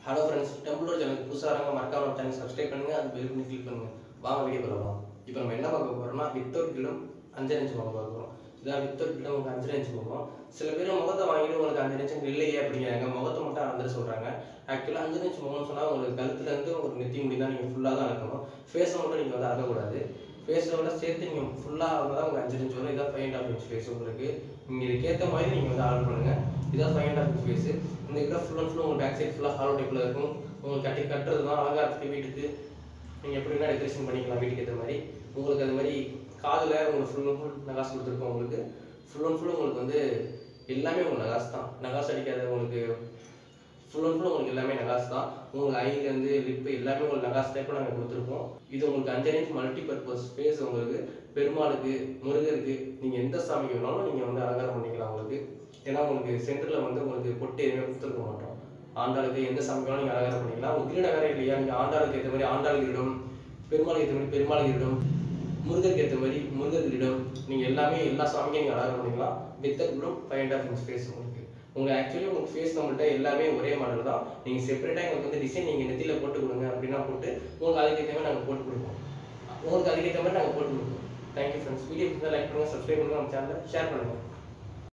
hello friends டெம்பிளோட channel புதுசாக இருங்க மறக்காம நம்ம சேனல் சப்ஸ்கிரைப் பண்ணுங்க அந்த பெல் பண்ணி கிளிக் பண்ணுங்க வாங்க வீடியோ போகலாம் இப்போ நம்ம என்ன பார்க்க போறோம்னா வித்தவுட் கிடம் அஞ்சரை இன்ச் முகம் பார்க்க போகிறோம் இதான் வித்தவுட் கிடம் உங்களுக்கு அஞ்சரை இன்ச் முகம் சில பேர் முகத்தை வாங்கிட்டு உங்களுக்கு அஞ்சரை இன்ச் இல்லையே அப்படிங்கிறாங்க முகத்தை மட்டும் அளந்துட்டு சொல்கிறாங்க ஆக்சுவலாக அஞ்சரை இன்ச் முகம்னு சொன்னால் உங்களுக்கு கழுத்துலேருந்து உங்களுக்கு நெத்தி முடி தான் நீங்கள் ஃபுல்லாக தான் இருக்கணும் ஃபேஸை மட்டும் நீங்கள் வந்து அளக்கக்கூடாது ஃபேஸோட சேர்த்து நீங்கள் ஃபுல்லாக இருந்தால் தான் உங்களுக்கு அஞ்சு இன்ச் வரும் இதான் five and half inch face உங்களுக்கு நீங்கள் இதுக்கேற்ற மாதிரி நீங்கள் வந்து ஆர்டர் பண்ணுங்கள் இதான் five and half inch face இந்த இதில் ஃபுல் அண்ட் ஃபுல் உங்களுக்கு பேக் சைட் ஃபுல்லாக ஹாலோ டைப்பில் இருக்கும் உங்களுக்கு கட்டி கட்டுறது தான் அலங்காரத்துக்கு வீட்டுக்கு நீங்கள் எப்படி வேணால் டெக்கரேஷன் பண்ணிக்கலாம் வீட்டுக்கு ஏற்ற மாதிரி உங்களுக்கு அது மாதிரி காதில் உங்களுக்கு ஃபுல் அண்ட் ஃபுல் நகாஸ் கொடுத்துருக்கோம் உங்களுக்கு ஃபுல் அண்ட் ஃபுல் உங்களுக்கு வந்து எல்லாமே உங்களுக்கு நகாஸ் தான் நகாஸ் அடிக்காத உங்களுக்கு ஃபுல் அண்ட் ஃபுல் உங்களுக்கு எல்லாமே நகாஸ் தான் உங்களுக்கு ஐலேருந்து லிப்பு எல்லாமே உங்களுக்கு நகாஸ் டைப்பில் நாங்கள் கொடுத்துருக்கோம் இது உங்களுக்கு அஞ்சு இன்ச் மல்டி பர்பஸ் ஃபேஸ் உங்களுக்கு பெருமாளுக்கு முருகருக்கு நீங்கள் எந்த சாமிக்கு வேணாலும் நீங்கள் வந்து அலங்காரம் பண்ணிக்கலாம் உங்களுக்கு ஏன்னா உங்களுக்கு சென்டரில் வந்து உங்களுக்கு பொட்டு எதுவுமே கொடுத்துருக்க மாட்டோம் ஆண்டாளுக்கு எந்த சாமிக்கு வேணாலும் நீங்கள் அலங்காரம் பண்ணிக்கலாம் உங்களுக்கு கிரீடம் வேற இல்லையா நீங்கள் ஆண்டாளுக்கு ஏற்ற மாதிரி ஆண்டாள் கிரீடம் பெருமாளுக்கு ஏற்ற மாதிரி பெருமாள் கிரீடம் முருகருக்கு ஏற்ற மாதிரி முருகர் கிரீடம் நீங்கள் எல்லாமே எல்லா சாமிக்கும் நீங்கள் அலங்காரம் பண்ணிக்கலாம் வித் கிரீடம் five and half inch face உங்களுக்கு உங்களுக்கு ஆக்சுவலி உங்களுக்கு ஃபேஸ் நம்மள்ட்ட எல்லாமே ஒரே மாடல் தான் நீங்கள் செப்பரேட்டாக எங்களுக்கு வந்து டிசைன் நீங்கள் நெத்தியில் போட்டு கொடுங்க அப்படின்னா போட்டு உங்களுக்கு அதுக்கேற்ற மாதிரி நாங்கள் போட்டு கொடுப்போம் உங்களுக்கு அதுக்கேற்ற மாதிரி நாங்கள் போட்டு கொடுப்போம் தேங்க்யூ ஃப்ரெண்ட்ஸ் வீடியோ லைக் பண்ணுங்கள் சப்ஸ்கிரைப் பண்ணுங்கள் நம்ம சேனலை ஷேர் பண்ணுங்கள்